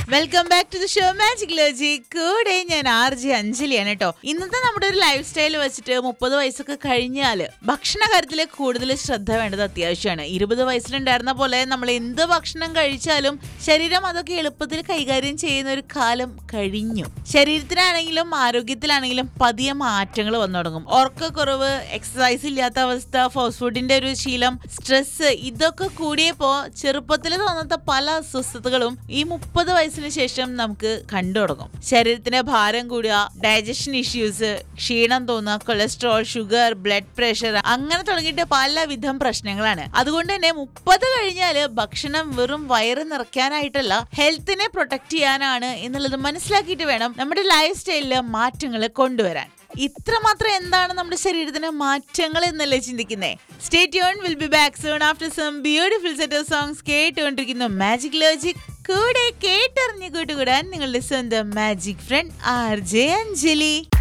welcome back to the show magic logic കൂടെ ഞാൻ R G അഞ്ജലിയാണ് കേട്ടോ ഇന്നത്തെ നമ്മുടെ ഒരു ലൈഫ് സ്റ്റൈൽ വെച്ചിട്ട് മുപ്പത് വയസ്സൊക്കെ കഴിഞ്ഞാല് ഭക്ഷണ കാര്യത്തിൽ കൂടുതൽ ശ്രദ്ധ വേണ്ടത് അത്യാവശ്യമാണ് ഇരുപത് വയസ്സിലുണ്ടായിരുന്ന പോലെ നമ്മൾ എന്ത് ഭക്ഷണം കഴിച്ചാലും ശരീരം അതൊക്കെ എളുപ്പത്തിൽ കൈകാര്യം ചെയ്യുന്ന ഒരു കാലം കഴിഞ്ഞു ശരീരത്തിനാണെങ്കിലും ആരോഗ്യത്തിലാണെങ്കിലും പതിയെ മാറ്റങ്ങൾ വന്നു തുടങ്ങും ഉറക്കക്കുറവ് എക്സസൈസ് ഇല്ലാത്ത അവസ്ഥ ഫാസ്റ്റ് ഫുഡിന്റെ ഒരു ശീലം സ്ട്രെസ് ഇതൊക്കെ കൂടിയപ്പോ ചെറുപ്പത്തിൽ തോന്നാത്ത പല അസ്വസ്ഥതകളും ഈ മുപ്പത് വയസ്സിന് ശേഷം നമുക്ക് കണ്ടു തുടങ്ങും ശരീരത്തിന് ഭാരം കൂടുക ഡൈജഷൻ ഇഷ്യൂസ് ക്ഷീണം തോന്നുക കൊളസ്ട്രോൾ ഷുഗർ ബ്ലഡ് പ്രഷർ അങ്ങനെ തുടങ്ങിയിട്ട് പലവിധം പ്രശ്നങ്ങളാണ് അതുകൊണ്ട് തന്നെ മുപ്പത് കഴിഞ്ഞാല് ഭക്ഷണം വെറും വയറ് നിറയ്ക്കാനായിട്ടല്ല ഹെൽത്തിനെ പ്രൊട്ടക്ട് ചെയ്യാനാണ് എന്നുള്ളത് മനസ്സിലാക്കിയിട്ട് വേണം നമ്മുടെ ലൈഫ് സ്റ്റൈലില് മാറ്റങ്ങൾ കൊണ്ടുവരാൻ ഇത്രമാത്രം എന്താണ് നമ്മുടെ ശരീരത്തിന് മാറ്റങ്ങൾ എന്നല്ലേ ചിന്തിക്കുന്നേ stay tune will be back soon after some beautiful set of songs കേട്ടുകൊണ്ടിരിക്കുന്നു മാജിക് ലോജിക് കൂടെ കേട്ടറിഞ്ഞു കൂട്ടുകൂടാൻ നിങ്ങളുടെ സ്വന്തം magic friend R J Anjali